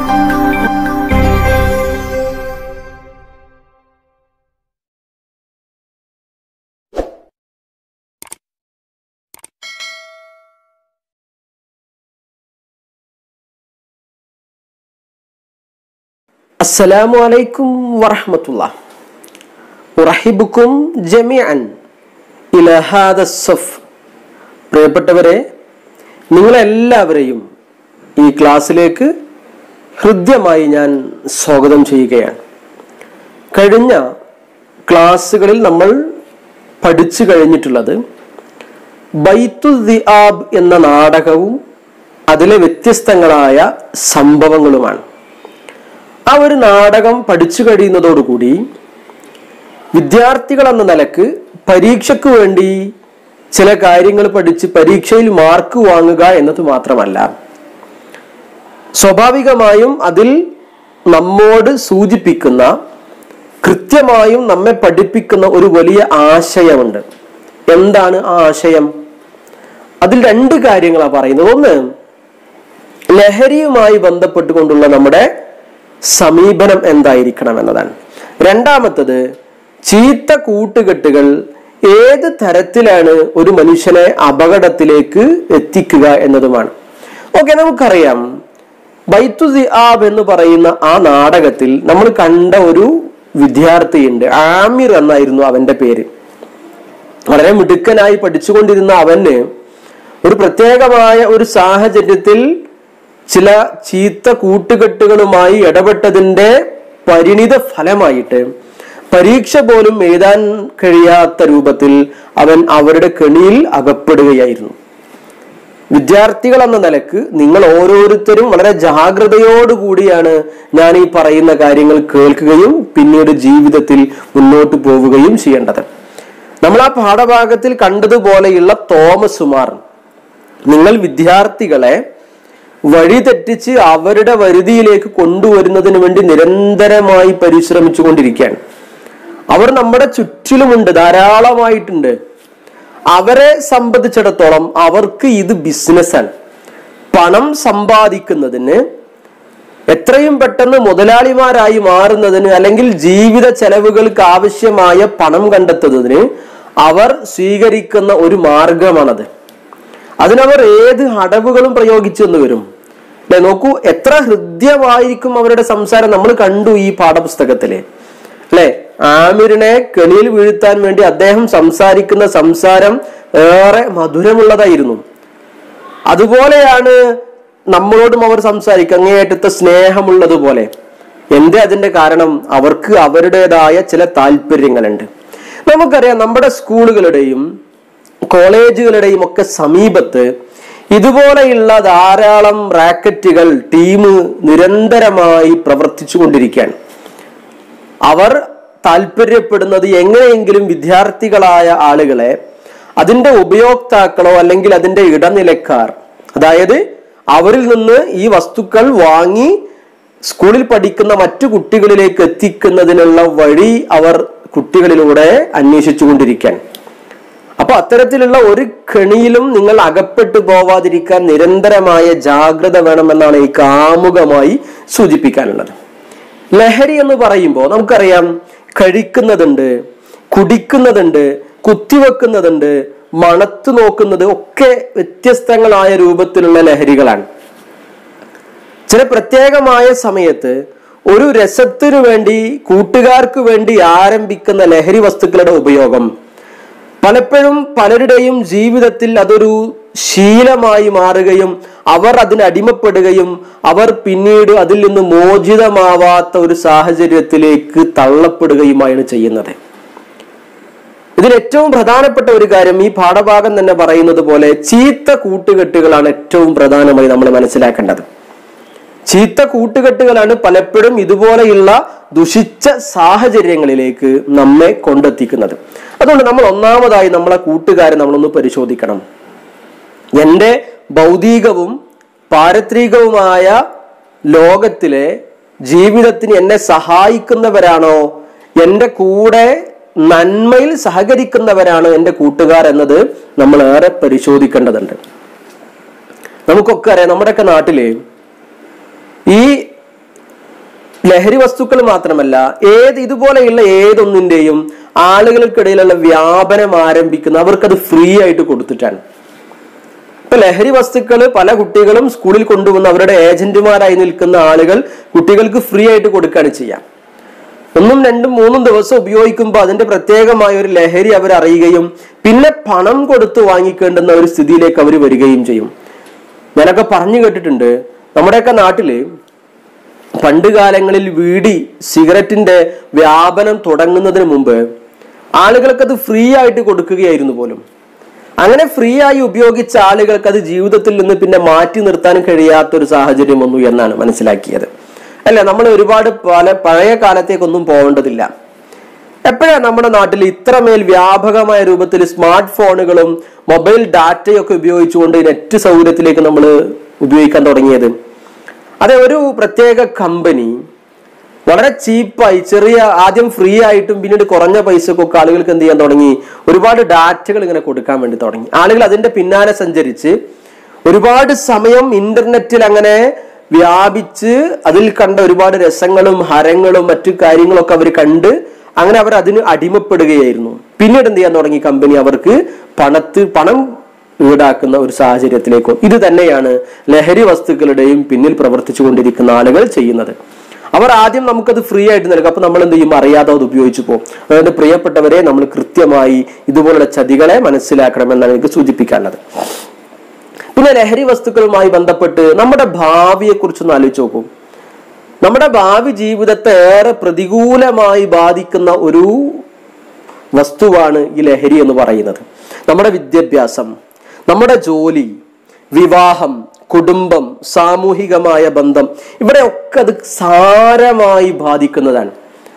അസ്സലാമു അലൈക്കും വറഹമത്തുള്ള ഉറഹിബുക്കും ജമിഅൻ ഇല ഹാദ സഫ് പ്രിയപ്പെട്ടവരെ നിങ്ങളെല്ലാവരെയും ഈ ക്ലാസ്സിലേക്ക് ഹൃദ്യമായി ഞാൻ സ്വാഗതം ചെയ്യുകയാണ് കഴിഞ്ഞ ക്ലാസ്സുകളിൽ നമ്മൾ പഠിച്ചു കഴിഞ്ഞിട്ടുള്ളത് ബൈത്തു ദിആബ് എന്ന നാടകവും അതിലെ വ്യത്യസ്തങ്ങളായ സംഭവങ്ങളുമാണ് ആ ഒരു നാടകം പഠിച്ചു കഴിയുന്നതോടുകൂടി വിദ്യാർത്ഥികൾ എന്ന നിലക്ക് പരീക്ഷയ്ക്ക് വേണ്ടി ചില കാര്യങ്ങൾ പഠിച്ച് പരീക്ഷയിൽ മാർക്ക് വാങ്ങുക എന്നത് മാത്രമല്ല സ്വാഭാവികമായും അതിൽ നമ്മോട് സൂചിപ്പിക്കുന്ന കൃത്യമായും നമ്മെ പഠിപ്പിക്കുന്ന ഒരു വലിയ ആശയമുണ്ട് എന്താണ് ആ ആശയം അതിൽ രണ്ട് കാര്യങ്ങളാണ് പറയുന്നത് ഒന്ന് ലഹരിയുമായി ബന്ധപ്പെട്ടുകൊണ്ടുള്ള നമ്മുടെ സമീപനം എന്തായിരിക്കണം എന്നതാണ് രണ്ടാമത്തത് ചീത്ത കൂട്ടുകെട്ടുകൾ ഏത് തരത്തിലാണ് ഒരു മനുഷ്യനെ അപകടത്തിലേക്ക് എത്തിക്കുക എന്നതുമാണ് ഓക്കെ നമുക്കറിയാം ബൈത്തു ദിആബ് എന്ന് പറയുന്ന ആ നാടകത്തിൽ നമ്മൾ കണ്ട ഒരു വിദ്യാർത്ഥിയുണ്ട് ആമിർ എന്നായിരുന്നു അവന്റെ പേര് വളരെ മിടുക്കനായി പഠിച്ചുകൊണ്ടിരുന്ന അവന് ഒരു പ്രത്യേകമായ ഒരു സാഹചര്യത്തിൽ ചില ചീത്ത കൂട്ടുകെട്ടുകളുമായി ഇടപെട്ടതിന്റെ പരിണിത ഫലമായിട്ട് പരീക്ഷ പോലും എഴുതാൻ കഴിയാത്ത രൂപത്തിൽ അവൻ അവരുടെ കെണിയിൽ അകപ്പെടുകയായിരുന്നു വിദ്യാർത്ഥികൾ എന്ന നിലക്ക് നിങ്ങൾ ഓരോരുത്തരും വളരെ ജാഗ്രതയോടുകൂടിയാണ് ഞാൻ ഈ പറയുന്ന കാര്യങ്ങൾ കേൾക്കുകയും പിന്നീട് ജീവിതത്തിൽ മുന്നോട്ട് പോവുകയും ചെയ്യേണ്ടത് നമ്മൾ ആ പാഠഭാഗത്തിൽ കണ്ടതുപോലെയുള്ള തോമസുമാർ നിങ്ങൾ വിദ്യാർത്ഥികളെ വഴിതെറ്റിച്ച് അവരുടെ വരുതിയിലേക്ക് കൊണ്ടുവരുന്നതിന് വേണ്ടി നിരന്തരമായി പരിശ്രമിച്ചു കൊണ്ടിരിക്കുകയാണ് അവർ നമ്മുടെ ചുറ്റിലുമുണ്ട് ധാരാളമായിട്ടുണ്ട് അവരെ സംബന്ധിച്ചിടത്തോളം അവർക്ക് ഇത് ബിസിനസ്സാണ് പണം സമ്പാദിക്കുന്നതിന് എത്രയും പെട്ടെന്ന് മുതലാളിമാരായി മാറുന്നതിന് അല്ലെങ്കിൽ ജീവിത ചെലവുകൾക്ക് ആവശ്യമായ പണം കണ്ടെത്തുന്നതിന് അവർ സ്വീകരിക്കുന്ന ഒരു മാർഗമാണത് അതിനവർ ഏത് അടവുകളും പ്രയോഗിച്ചു എന്ന് വരും അല്ലെ നോക്കൂ എത്ര ഹൃദ്യമായിരിക്കും അവരുടെ സംസാരം നമ്മൾ കണ്ടു ഈ പാഠപുസ്തകത്തില് അല്ലെ ആമിറിനെ കെണിയിൽ വീഴ്ത്താൻ വേണ്ടി അദ്ദേഹം സംസാരിക്കുന്ന സംസാരം ഏറെ മധുരമുള്ളതായിരുന്നു അതുപോലെയാണ് നമ്മളോടും അവർ സംസാരിക്കുക അങ്ങേയറ്റത്തെ സ്നേഹമുള്ളതുപോലെ എന്തേ അതിന്റെ കാരണം അവർക്ക് അവരുടേതായ ചില താല്പര്യങ്ങളുണ്ട് നമുക്കറിയാം നമ്മുടെ സ്കൂളുകളുടെയും കോളേജുകളുടെയും ഒക്കെ സമീപത്ത് ഇതുപോലെയുള്ള ധാരാളം റാക്കറ്റുകൾ ടീം നിരന്തരമായി പ്രവർത്തിച്ചു കൊണ്ടിരിക്കുകയാണ് അവർ താല്പര്യപ്പെടുന്നത് എങ്ങനെയെങ്കിലും വിദ്യാർത്ഥികളായ ആളുകളെ അതിന്റെ ഉപയോക്താക്കളോ അല്ലെങ്കിൽ അതിന്റെ ഇടനിലക്കാർ അതായത് അവരിൽ നിന്ന് ഈ വസ്തുക്കൾ വാങ്ങി സ്കൂളിൽ പഠിക്കുന്ന മറ്റു കുട്ടികളിലേക്ക് എത്തിക്കുന്നതിനുള്ള വഴി അവർ കുട്ടികളിലൂടെ അന്വേഷിച്ചു കൊണ്ടിരിക്കാൻ അപ്പൊ അത്തരത്തിലുള്ള ഒരു കെണിയിലും നിങ്ങൾ അകപ്പെട്ടു പോവാതിരിക്കാൻ നിരന്തരമായ ജാഗ്രത വേണമെന്നാണ് ഈ കാമുകമായി സൂചിപ്പിക്കാനുള്ളത് ലഹരി എന്ന് പറയുമ്പോൾ നമുക്കറിയാം കഴിക്കുന്നതുണ്ട് കുടിക്കുന്നതുണ്ട് കുത്തിവെക്കുന്നതുണ്ട് മണത്ത് നോക്കുന്നത് ഒക്കെ വ്യത്യസ്തങ്ങളായ രൂപത്തിലുള്ള ലഹരികളാണ് ചില പ്രത്യേകമായ സമയത്ത് ഒരു രസത്തിനു വേണ്ടി കൂട്ടുകാർക്ക് വേണ്ടി ആരംഭിക്കുന്ന ലഹരി വസ്തുക്കളുടെ ഉപയോഗം പലപ്പോഴും പലരുടെയും ജീവിതത്തിൽ അതൊരു ശീലമായി മാറുകയും അവർ അതിന് അടിമപ്പെടുകയും അവർ പിന്നീട് അതിൽ നിന്ന് മോചിതമാവാത്ത ഒരു സാഹചര്യത്തിലേക്ക് തള്ളപ്പെടുകയുമാണ് ചെയ്യുന്നത് ഇതിൽ ഏറ്റവും പ്രധാനപ്പെട്ട ഒരു കാര്യം ഈ പാഠഭാഗം തന്നെ പറയുന്നത് പോലെ ചീത്ത കൂട്ടുകെട്ടുകളാണ് ഏറ്റവും പ്രധാനമായി നമ്മൾ മനസ്സിലാക്കേണ്ടത് ചീത്ത കൂട്ടുകെട്ടുകളാണ് പലപ്പോഴും ഇതുപോലെയുള്ള ദുഷിച്ച സാഹചര്യങ്ങളിലേക്ക് നമ്മെ കൊണ്ടെത്തിക്കുന്നത് അതുകൊണ്ട് നമ്മൾ ഒന്നാമതായി നമ്മളെ കൂട്ടുകാരെ നമ്മളൊന്ന് പരിശോധിക്കണം എൻ്റെ ഭൗതികവും പാരത്രികവുമായ ലോകത്തിലെ ജീവിതത്തിന് എന്നെ സഹായിക്കുന്നവരാണോ എൻ്റെ കൂടെ നന്മയിൽ സഹകരിക്കുന്നവരാണോ എൻ്റെ കൂട്ടുകാർ എന്നത് നമ്മൾ ഏറെ പരിശോധിക്കേണ്ടതുണ്ട് നമുക്കൊക്കെ അറിയാം നമ്മുടെയൊക്കെ നാട്ടില് ഈ ലഹരി വസ്തുക്കൾ മാത്രമല്ല ഏത് ഇതുപോലെയുള്ള ഏതൊന്നിന്റെയും ആളുകൾക്കിടയിലുള്ള വ്യാപനം ആരംഭിക്കുന്ന അവർക്കത് ഫ്രീ ആയിട്ട് കൊടുത്തിട്ടാണ് ഇപ്പൊ ലഹരി വസ്തുക്കൾ പല കുട്ടികളും സ്കൂളിൽ കൊണ്ടുവന്ന് അവരുടെ ഏജന്റുമാരായി നിൽക്കുന്ന ആളുകൾ കുട്ടികൾക്ക് ഫ്രീ ആയിട്ട് കൊടുക്കുകയാണ് ചെയ്യാം ഒന്നും രണ്ടും മൂന്നും ദിവസം ഉപയോഗിക്കുമ്പോൾ അതിന്റെ പ്രത്യേകമായ ഒരു ലഹരി അവർ അറിയുകയും പിന്നെ പണം കൊടുത്ത് വാങ്ങിക്കേണ്ടുന്ന ഒരു സ്ഥിതിയിലേക്ക് അവർ വരികയും ചെയ്യും ഞാനൊക്കെ പറഞ്ഞു കേട്ടിട്ടുണ്ട് നമ്മുടെയൊക്കെ നാട്ടില് പണ്ട് കാലങ്ങളിൽ വീടി സിഗരറ്റിന്റെ വ്യാപനം തുടങ്ങുന്നതിന് മുമ്പ് ആളുകൾക്ക് അത് ഫ്രീ ആയിട്ട് കൊടുക്കുകയായിരുന്നു പോലും അങ്ങനെ ഫ്രീ ആയി ഉപയോഗിച്ച ആളുകൾക്ക് അത് ജീവിതത്തിൽ നിന്ന് പിന്നെ മാറ്റി നിർത്താൻ കഴിയാത്ത ഒരു സാഹചര്യം വന്നു എന്നാണ് മനസ്സിലാക്കിയത് അല്ല നമ്മൾ ഒരുപാട് പല പഴയ കാലത്തേക്കൊന്നും പോകേണ്ടതില്ല എപ്പോഴാണ് നമ്മുടെ നാട്ടിൽ ഇത്രമേൽ വ്യാപകമായ രൂപത്തിൽ സ്മാർട്ട് ഫോണുകളും മൊബൈൽ ഡാറ്റയും ഒക്കെ ഉപയോഗിച്ചുകൊണ്ട് നെറ്റ് സൗകര്യത്തിലേക്ക് നമ്മൾ ഉപയോഗിക്കാൻ തുടങ്ങിയത് അതെ ഒരു പ്രത്യേക കമ്പനി വളരെ ചീപ്പായി ചെറിയ ആദ്യം ഫ്രീ ആയിട്ടും പിന്നീട് കുറഞ്ഞ പൈസക്കൊക്കെ ആളുകൾക്ക് എന്ത് ചെയ്യാൻ തുടങ്ങി ഒരുപാട് ഡാറ്റകൾ ഇങ്ങനെ കൊടുക്കാൻ വേണ്ടി തുടങ്ങി ആളുകൾ അതിന്റെ പിന്നാലെ സഞ്ചരിച്ച് ഒരുപാട് സമയം ഇന്റർനെറ്റിൽ അങ്ങനെ വ്യാപിച്ച് അതിൽ കണ്ട ഒരുപാട് രസങ്ങളും ഹരങ്ങളും മറ്റു കാര്യങ്ങളൊക്കെ അവർ കണ്ട് അങ്ങനെ അവർ അതിന് അടിമപ്പെടുകയായിരുന്നു പിന്നീട് എന്ത് ചെയ്യാൻ തുടങ്ങി കമ്പനി അവർക്ക് പണത്ത് പണം ഈടാക്കുന്ന ഒരു സാഹചര്യത്തിലേക്കോ ഇത് തന്നെയാണ് ലഹരി വസ്തുക്കളുടെയും പിന്നിൽ പ്രവർത്തിച്ചു കൊണ്ടിരിക്കുന്ന ആളുകൾ ചെയ്യുന്നത് അവർ ആദ്യം നമുക്കത് ഫ്രീ ആയിട്ട് നൽകും അപ്പൊ നമ്മൾ എന്ത് ചെയ്യും അറിയാതെ അത് ഉപയോഗിച്ചു പോകും അതുകൊണ്ട് പ്രിയപ്പെട്ടവരെ നമ്മൾ കൃത്യമായി ഇതുപോലുള്ള ചതികളെ മനസ്സിലാക്കണമെന്നാണ് എനിക്ക് സൂചിപ്പിക്കാനുള്ളത് പിന്നെ ലഹരി വസ്തുക്കളുമായി ബന്ധപ്പെട്ട് നമ്മുടെ ഭാവിയെ കുറിച്ചൊന്ന് ആലോചിച്ച് നോക്കൂ നമ്മുടെ ഭാവി ജീവിതത്തെ ഏറെ പ്രതികൂലമായി ബാധിക്കുന്ന ഒരു വസ്തുവാണ് ഈ ലഹരി എന്ന് പറയുന്നത് നമ്മുടെ വിദ്യാഭ്യാസം നമ്മുടെ ജോലി വിവാഹം കുടുംബം സാമൂഹികമായ ബന്ധം ഇവിടെയൊക്കെ അത് സാരമായി ബാധിക്കുന്നതാണ്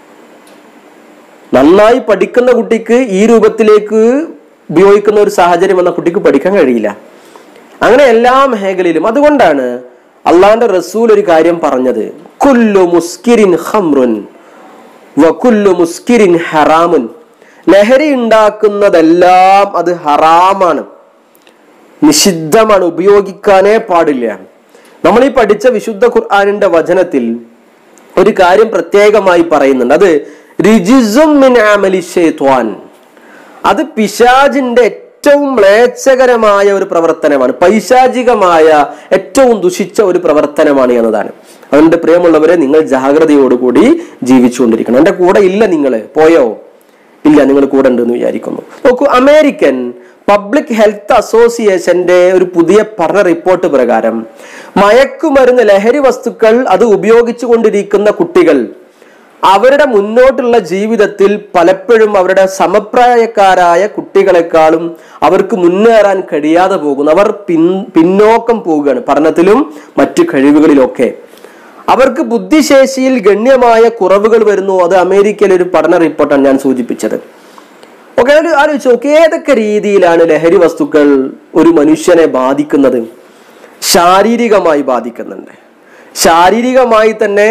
നന്നായി പഠിക്കുന്ന കുട്ടിക്ക് ഈ രൂപത്തിലേക്ക് ഉപയോഗിക്കുന്ന ഒരു സാഹചര്യം വന്ന കുട്ടിക്ക് പഠിക്കാൻ കഴിയില്ല അങ്ങനെ എല്ലാ മേഖലയിലും അതുകൊണ്ടാണ് അള്ളാന്റെ റസൂൽ ഒരു കാര്യം പറഞ്ഞത് കുല്ലു മുസ്കിരിൻ ഹംറുൻ വകുല്ലു മുസ്കിരിൻ ഹറാമുൻ ലഹരി ഉണ്ടാക്കുന്നതെല്ലാം അത് ഹറാമാണ് നിഷിദ്ധമാണ് ഉപയോഗിക്കാനേ പാടില്ല നമ്മൾ ഈ പഠിച്ച വിശുദ്ധ ഖുർആാനിന്റെ വചനത്തിൽ ഒരു കാര്യം പ്രത്യേകമായി പറയുന്നുണ്ട് അത് റിജിസും മിൻ അമലി ശൈത്വാൻ അത് പിശാജിന്റെ ഏറ്റവും മ്ലേച്ഛകരമായ ഒരു പ്രവർത്തനമാണ് പൈശാചികമായ ഏറ്റവും ദുഷിച്ച ഒരു പ്രവർത്തനമാണ് എന്നതാണ് അതുകൊണ്ട് പ്രിയമുള്ളവരെ നിങ്ങൾ ജാഗ്രതയോടുകൂടി ജീവിച്ചുകൊണ്ടിരിക്കണം എന്റെ കൂടെ ഇല്ല നിങ്ങൾ പോയോ ഇല്ല നിങ്ങൾ കൂടെ ഉണ്ടെന്ന് വിചാരിക്കുന്നു നോക്കൂ അമേരിക്കൻ പബ്ലിക് ഹെൽത്ത് അസോസിയേഷന്റെ ഒരു പുതിയ പഠന റിപ്പോർട്ട് പ്രകാരം മയക്കുമരുന്ന് ലഹരി വസ്തുക്കൾ അത് ഉപയോഗിച്ചു കൊണ്ടിരിക്കുന്ന കുട്ടികൾ അവരുടെ മുന്നോട്ടുള്ള ജീവിതത്തിൽ പലപ്പോഴും അവരുടെ സമപ്രായക്കാരായ കുട്ടികളെക്കാളും അവർക്ക് മുന്നേറാൻ കഴിയാതെ പോകുന്നു അവർ പിൻ പിന്നോക്കം പോവുകയാണ് പഠനത്തിലും മറ്റു കഴിവുകളിലൊക്കെ അവർക്ക് ബുദ്ധിശേഷിയിൽ ഗണ്യമായ കുറവുകൾ വരുന്നു അത് അമേരിക്കയിലെ ഒരു പഠന റിപ്പോർട്ടാണ് ഞാൻ സൂചിപ്പിച്ചത് ഓക്കെ ഒരു ആലോചിച്ച് നോക്ക് ഏതൊക്കെ രീതിയിലാണ് ലഹരി വസ്തുക്കൾ ഒരു മനുഷ്യനെ ബാധിക്കുന്നത് ശാരീരികമായി ബാധിക്കുന്നുണ്ട് ശാരീരികമായി തന്നെ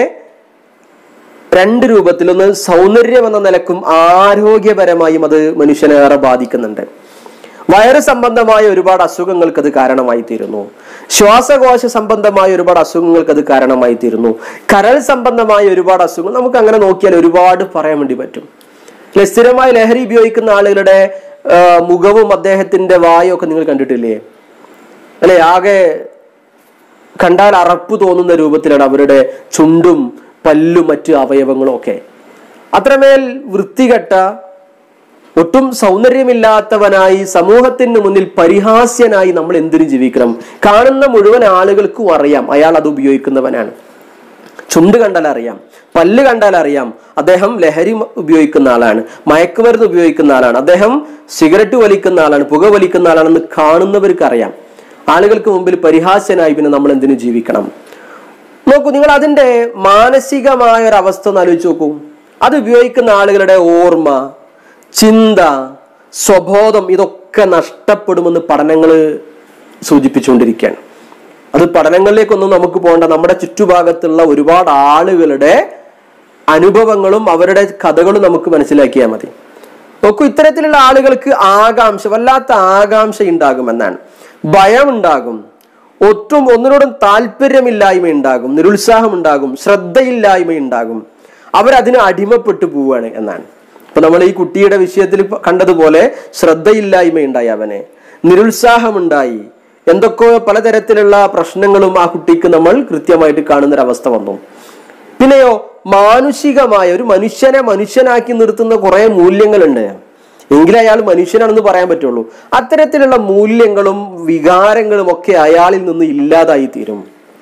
രണ്ട് രൂപത്തിൽ ഒന്ന് സൗന്ദര്യം എന്ന നിലക്കും ആരോഗ്യപരമായും അത് മനുഷ്യനെ ഏറെ ബാധിക്കുന്നുണ്ട് വയറ് സംബന്ധമായ ഒരുപാട് അസുഖങ്ങൾക്ക് അത് കാരണമായി തീരുന്നു ശ്വാസകോശ സംബന്ധമായ ഒരുപാട് അസുഖങ്ങൾക്ക് അത് കാരണമായി തീരുന്നു കരൾ സംബന്ധമായ ഒരുപാട് അസുഖങ്ങൾ നമുക്ക് അങ്ങനെ നോക്കിയാൽ ഒരുപാട് പറയാൻ വേണ്ടി പറ്റും അല്ലെ സ്ഥിരമായി ലഹരി ഉപയോഗിക്കുന്ന ആളുകളുടെ ആ, മുഖവും അദ്ദേഹത്തിന്റെ വായും ഒക്കെ നിങ്ങൾ കണ്ടിട്ടില്ലേ അല്ലെ ആകെ കണ്ടാൽ അറപ്പ് തോന്നുന്ന രൂപത്തിലാണ് അവരുടെ ചുണ്ടും പല്ലും മറ്റ് അവയവങ്ങളും ഒക്കെ അത്രമേൽ വൃത്തികെട്ട ഒട്ടും സൗന്ദര്യമില്ലാത്തവനായി സമൂഹത്തിന് മുന്നിൽ പരിഹാസ്യനായി നമ്മൾ എന്തിനു ജീവിക്കണം കാണുന്ന മുഴുവൻ ആളുകൾക്കും അറിയാം അയാൾ അത് ഉപയോഗിക്കുന്നവനാണ് ചുണ്ട് കണ്ടാൽ അറിയാം പല്ല് കണ്ടാൽ അറിയാം അദ്ദേഹം ലഹരി മ- ഉപയോഗിക്കുന്ന ആളാണ് മയക്കുമരുന്ന് ഉപയോഗിക്കുന്ന ആളാണ് അദ്ദേഹം സിഗരറ്റ് വലിക്കുന്ന ആളാണ് പുക വലിക്കുന്ന ആളാണെന്ന് കാണുന്നവർക്ക് അറിയാം ആളുകൾക്ക് മുമ്പിൽ പരിഹാസ്യനായി പിന്നെ നമ്മൾ എന്തിനു ജീവിക്കണം നോക്കൂ നിങ്ങൾ അതിന്റെ മാനസികമായ ഒരു അവസ്ഥ ഒന്ന് ആലോചിച്ച് നോക്കൂ അത് ഉപയോഗിക്കുന്ന ആളുകളുടെ ഓർമ്മ ചിന്ത സ്വബോധം ഇതൊക്കെ നഷ്ടപ്പെടുമെന്ന് പഠനങ്ങൾ സൂചിപ്പിച്ചുകൊണ്ടിരിക്കുകയാണ് അത് പഠനങ്ങളിലേക്കൊന്നും നമുക്ക് പോകണ്ട നമ്മുടെ ചുറ്റുഭാഗത്തുള്ള ഒരുപാട് ആളുകളുടെ അനുഭവങ്ങളും അവരുടെ കഥകളും നമുക്ക് മനസ്സിലാക്കിയാൽ മതി നോക്കൂ ഇത്തരത്തിലുള്ള ആളുകൾക്ക് ആകാംക്ഷ വല്ലാത്ത ആകാംക്ഷ ഉണ്ടാകുമെന്നാണ് ഭയം ഉണ്ടാകും ഒട്ടും ഒന്നിനോടും താല്പര്യമില്ലായ്മ ഉണ്ടാകും നിരുത്സാഹം ഉണ്ടാകും ശ്രദ്ധയില്ലായ്മ ഉണ്ടാകും അവരതിന് അടിമപ്പെട്ടു പോവുകയാണ് എന്നാണ് ഇപ്പൊ നമ്മൾ ഈ കുട്ടിയുടെ വിഷയത്തിൽ ഇപ്പൊ കണ്ടതുപോലെ ശ്രദ്ധയില്ലായ്മ ഉണ്ടായി അവനെ നിരുത്സാഹമുണ്ടായി എന്തൊക്കെയോ പലതരത്തിലുള്ള പ്രശ്നങ്ങളും ആ കുട്ടിക്ക് നമ്മൾ കൃത്യമായിട്ട് കാണുന്ന ഒരു അവസ്ഥ വന്നു പിന്നെയോ മാനുഷികമായ ഒരു മനുഷ്യനെ മനുഷ്യനാക്കി നിർത്തുന്ന കുറെ മൂല്യങ്ങളുണ്ട് എങ്കിലേ അയാൾ മനുഷ്യനാണെന്ന് പറയാൻ പറ്റുള്ളൂ അത്തരത്തിലുള്ള മൂല്യങ്ങളും വികാരങ്ങളും ഒക്കെ അയാളിൽ നിന്ന് ഇല്ലാതായി തീരും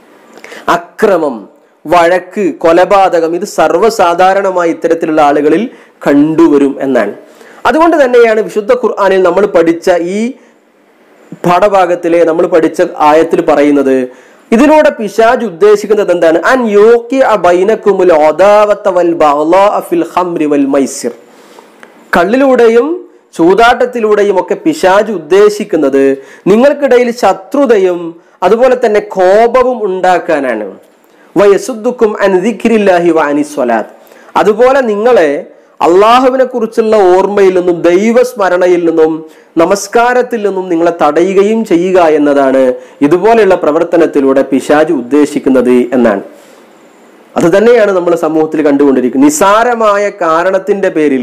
അക്രമം വഴക്ക് കൊലപാതകം ഇത് സർവ്വസാധാരണമായി ഇത്തരത്തിലുള്ള ആളുകളിൽ കണ്ടുവരും എന്നാണ് അതുകൊണ്ട് തന്നെയാണ് വിശുദ്ധ ഖുർആാനിൽ നമ്മൾ പഠിച്ച ഈ പാഠഭാഗത്തിലെ നമ്മൾ പഠിച്ച ആയത്തിൽ പറയുന്നത് ഇതിലൂടെ പിശാജ് ഉദ്ദേശിക്കുന്നത് എന്താണ് അൻ യോക്കി ബൈനക്കുമുൽ ഒദാവത്ത വൽ ബഅളാഅ ഫിൽ ഖംരി വൽ മൈസിർ കള്ളിലൂടെയും ചൂതാട്ടത്തിലൂടെയും ഒക്കെ പിശാജ് ഉദ്ദേശിക്കുന്നത് നിങ്ങൾക്കിടയിൽ ശത്രുതയും അതുപോലെ തന്നെ കോപവും ഉണ്ടാക്കാനാണ് വയസുദ്ദുക്കും അൻദിഖിരില്ലാഹി വാനി സ്വലാത്ത് അതുപോലെ നിങ്ങളെ അള്ളാഹുവിനെ കുറിച്ചുള്ള ഓർമ്മയിൽ നിന്നും ദൈവസ്മരണയിൽ നിന്നും നമസ്കാരത്തിൽ നിന്നും നിങ്ങളെ തടയുകയും ചെയ്യുക എന്നതാണ് ഇതുപോലെയുള്ള പ്രവർത്തനത്തിലൂടെ പിശാജ് ഉദ്ദേശിക്കുന്നത് എന്നാണ് അത് തന്നെയാണ് നമ്മൾ സമൂഹത്തിൽ കണ്ടുകൊണ്ടിരിക്കുന്നത് നിസാരമായ കാരണത്തിന്റെ പേരിൽ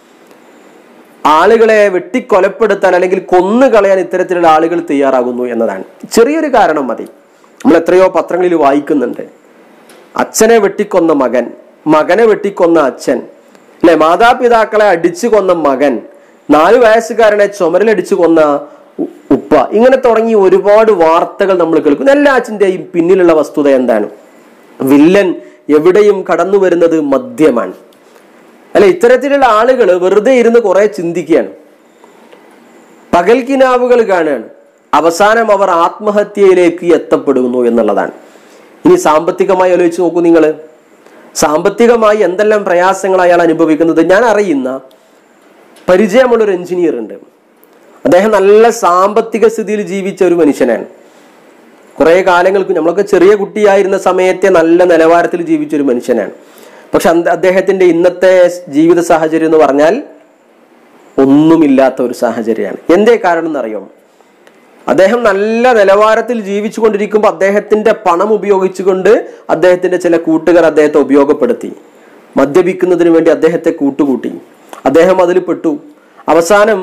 ആളുകളെ വെട്ടിക്കൊലപ്പെടുത്താൻ അല്ലെങ്കിൽ കൊന്നു കളയാൻ ഇത്തരത്തിലുള്ള ആളുകൾ തയ്യാറാകുന്നു എന്നതാണ് ചെറിയൊരു കാരണം മതി നമ്മൾ എത്രയോ പത്രങ്ങളിൽ വായിക്കുന്നുണ്ട് അച്ഛനെ വെട്ടിക്കൊന്ന മകൻ മകനെ വെട്ടിക്കൊന്ന അച്ഛൻ അല്ലെ മാതാപിതാക്കളെ അടിച്ചു കൊന്ന മകൻ നാലു വയസ്സുകാരനെ ചുമരിലടിച്ചു കൊന്ന ഉ- ഉപ്പ ഇങ്ങനെ തുടങ്ങി ഒരുപാട് വാർത്തകൾ നമ്മൾ കേൾക്കുന്നു എല്ലാറ്റിന്റെയും പിന്നിലുള്ള വസ്തുത എന്താണ് വില്ലൻ എവിടെയും കടന്നു വരുന്നത് മദ്യമാണ് അല്ലെ ഇത്തരത്തിലുള്ള ആളുകൾ വെറുതെ ഇരുന്ന് കുറെ ചിന്തിക്കുകയാണ് പകൽക്കിനാവുകൾ കാണുകയാണ് അവസാനം അവർ ആത്മഹത്യയിലേക്ക് എത്തപ്പെടുന്നു എന്നുള്ളതാണ് ഇനി സാമ്പത്തികമായി ആലോചിച്ച് നോക്കൂ നിങ്ങൾ സാമ്പത്തികമായി എന്തെല്ലാം പ്രയാസങ്ങൾ അയാൾ അനുഭവിക്കുന്നത് ഞാൻ അറിയുന്ന പരിചയമുള്ള ഒരു എഞ്ചിനീയർ ഉണ്ട് അദ്ദേഹം നല്ല സാമ്പത്തിക സ്ഥിതിയിൽ ജീവിച്ച ഒരു മനുഷ്യനാണ് കുറെ കാലങ്ങൾക്ക് നമ്മളൊക്കെ ചെറിയ കുട്ടിയായിരുന്ന സമയത്തെ നല്ല നിലവാരത്തിൽ ജീവിച്ച ഒരു മനുഷ്യനാണ് പക്ഷെ അന്ത- അദ്ദേഹത്തിന്റെ ഇന്നത്തെ ജീവിത സാഹചര്യം എന്ന് പറഞ്ഞാൽ ഒന്നുമില്ലാത്ത ഒരു സാഹചര്യമാണ് എന്തേ കാരണം എന്നറിയോ അദ്ദേഹം നല്ല നിലവാരത്തിൽ ജീവിച്ചു കൊണ്ടിരിക്കുമ്പോൾ അദ്ദേഹത്തിന്റെ പണം ഉപയോഗിച്ചുകൊണ്ട് അദ്ദേഹത്തിന്റെ ചില കൂട്ടുകാർ അദ്ദേഹത്തെ ഉപയോഗപ്പെടുത്തി മദ്യപിക്കുന്നതിന് വേണ്ടി അദ്ദേഹത്തെ കൂട്ടുകൂട്ടി അദ്ദേഹം അതിൽ പെട്ടു അവസാനം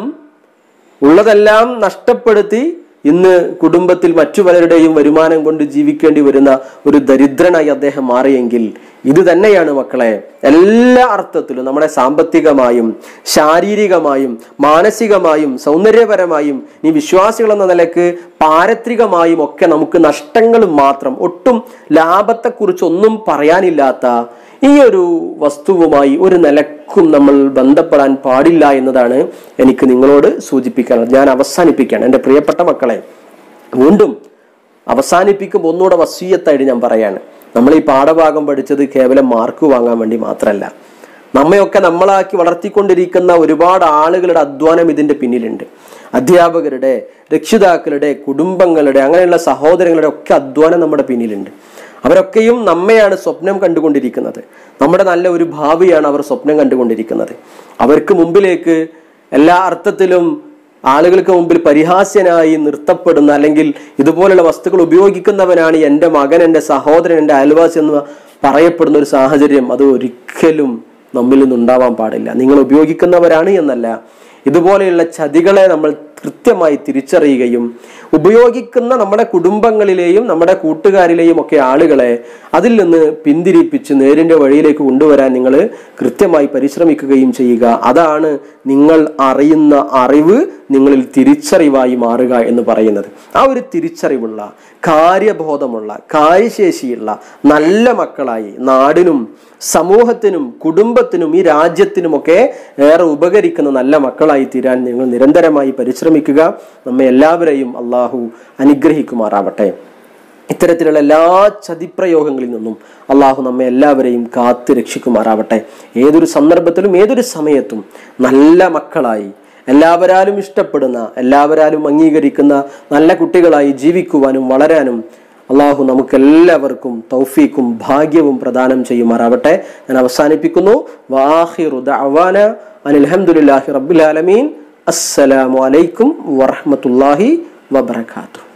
ഉള്ളതെല്ലാം നഷ്ടപ്പെടുത്തി ഇന്ന് കുടുംബത്തിൽ മറ്റു പലരുടെയും വരുമാനം കൊണ്ട് ജീവിക്കേണ്ടി വരുന്ന ഒരു ദരിദ്രനായി അദ്ദേഹം മാറിയെങ്കിൽ ഇത് തന്നെയാണ് മക്കളെ എല്ലാ അർത്ഥത്തിലും നമ്മുടെ സാമ്പത്തികമായും ശാരീരികമായും മാനസികമായും സൗന്ദര്യപരമായും ഈ വിശ്വാസികൾ എന്ന നിലക്ക് പാരത്രികമായും ഒക്കെ നമുക്ക് നഷ്ടങ്ങൾ മാത്രം ഒട്ടും ലാഭത്തെക്കുറിച്ച് ഒന്നും പറയാനില്ലാത്ത ഈ ഒരു വസ്തുവുമായി ഒരു നിലക്കും നമ്മൾ ബന്ധപ്പെടാൻ പാടില്ല എന്നതാണ് എനിക്ക് നിങ്ങളോട് സൂചിപ്പിക്കാനുള്ളത് ഞാൻ അവസാനിപ്പിക്കുകയാണ് എൻ്റെ പ്രിയപ്പെട്ട മക്കളെ വീണ്ടും അവസാനിപ്പിക്കുമ്പോൾ ഒന്നുകൂടെ വസീയത്തായിട്ട് ഞാൻ പറയാണ് നമ്മൾ ഈ പാഠഭാഗം പഠിച്ചത് കേവലം മാർക്ക് വാങ്ങാൻ വേണ്ടി മാത്രമല്ല നമ്മയൊക്കെ നമ്മളാക്കി വളർത്തിക്കൊണ്ടിരിക്കുന്ന ഒരുപാട് ആളുകളുടെ അധ്വാനം ഇതിന്റെ പിന്നിലുണ്ട് അധ്യാപകരുടെ രക്ഷിതാക്കളുടെ കുടുംബങ്ങളുടെ അങ്ങനെയുള്ള സഹോദരങ്ങളുടെ ഒക്കെ അധ്വാനം നമ്മുടെ പിന്നിലുണ്ട് അവരൊക്കെയും നമ്മയാണ് സ്വപ്നം കണ്ടുകൊണ്ടിരിക്കുന്നത് നമ്മുടെ നല്ല ഒരു ഭാവിയാണ് അവർ സ്വപ്നം കണ്ടുകൊണ്ടിരിക്കുന്നത് അവർക്ക് മുമ്പിലേക്ക് എല്ലാ അർത്ഥത്തിലും ആളുകൾക്ക് മുമ്പിൽ പരിഹാസ്യനായി നിർത്തപ്പെടുന്ന അല്ലെങ്കിൽ ഇതുപോലുള്ള വസ്തുക്കൾ ഉപയോഗിക്കുന്നവനാണ് എൻ്റെ മകൻ എൻ്റെ സഹോദരൻ എൻ്റെ അയൽവാസി എന്ന് പറയപ്പെടുന്ന ഒരു സാഹചര്യം അത് ഒരിക്കലും നമ്മിൽ നിന്നുണ്ടാവാൻ പാടില്ല നിങ്ങൾ ഉപയോഗിക്കുന്നവരാണ് എന്നല്ല ഇതുപോലെയുള്ള ചതികളെ നമ്മൾ കൃത്യമായി തിരിച്ചറിയുകയും ഉപയോഗിക്കുന്ന നമ്മുടെ കുടുംബങ്ങളിലെയും നമ്മുടെ കൂട്ടുകാരിലെയും ഒക്കെ ആളുകളെ അതിൽ നിന്ന് പിന്തിരിപ്പിച്ച് നേരിന്റെ വഴിയിലേക്ക് കൊണ്ടുവരാൻ നിങ്ങൾ കൃത്യമായി പരിശ്രമിക്കുകയും ചെയ്യുക അതാണ് നിങ്ങൾ അറിയുന്ന അറിവ് നിങ്ങളിൽ തിരിച്ചറിവായി മാറുക എന്ന് പറയുന്നത് ആ ഒരു തിരിച്ചറിവുള്ള കാര്യബോധമുള്ള കാര്യശേഷിയുള്ള നല്ല മക്കളായി നാടിനും സമൂഹത്തിനും കുടുംബത്തിനും ഈ രാജ്യത്തിനുമൊക്കെ ഏറെ ഉപകരിക്കുന്ന നല്ല മക്കളായി തീരാൻ നിങ്ങൾ നിരന്തരമായി പരിശ്രമിക്കുക നമ്മെ എല്ലാവരെയും അള്ളാഹു അനുഗ്രഹിക്കുമാറാവട്ടെ ഇത്തരത്തിലുള്ള എല്ലാ ചതിപ്രയോഗങ്ങളിൽ നിന്നും അള്ളാഹു നമ്മെ എല്ലാവരെയും കാത്ത് രക്ഷിക്കുമാറാവട്ടെ ഏതൊരു സന്ദർഭത്തിലും ഏതൊരു സമയത്തും നല്ല മക്കളായി എല്ലാവരാലും ഇഷ്ടപ്പെടുന്ന എല്ലാവരാലും അംഗീകരിക്കുന്ന നല്ല കുട്ടികളായി ജീവിക്കുവാനും വളരാനും അള്ളാഹു നമുക്കെല്ലാവർക്കും തൗഫീക്കും ഭാഗ്യവും പ്രദാനം ചെയ്യുമാറാവട്ടെ ഞാൻ അവസാനിപ്പിക്കുന്നു വാഹിറു ദഅവാന അനിൽഹമുല്ലാഹി റബ്ബിൽ ആലമീൻ അസ്സലാമു അലൈക്കും വറഹ്മത്തുള്ളാഹി വബറകാതുഹു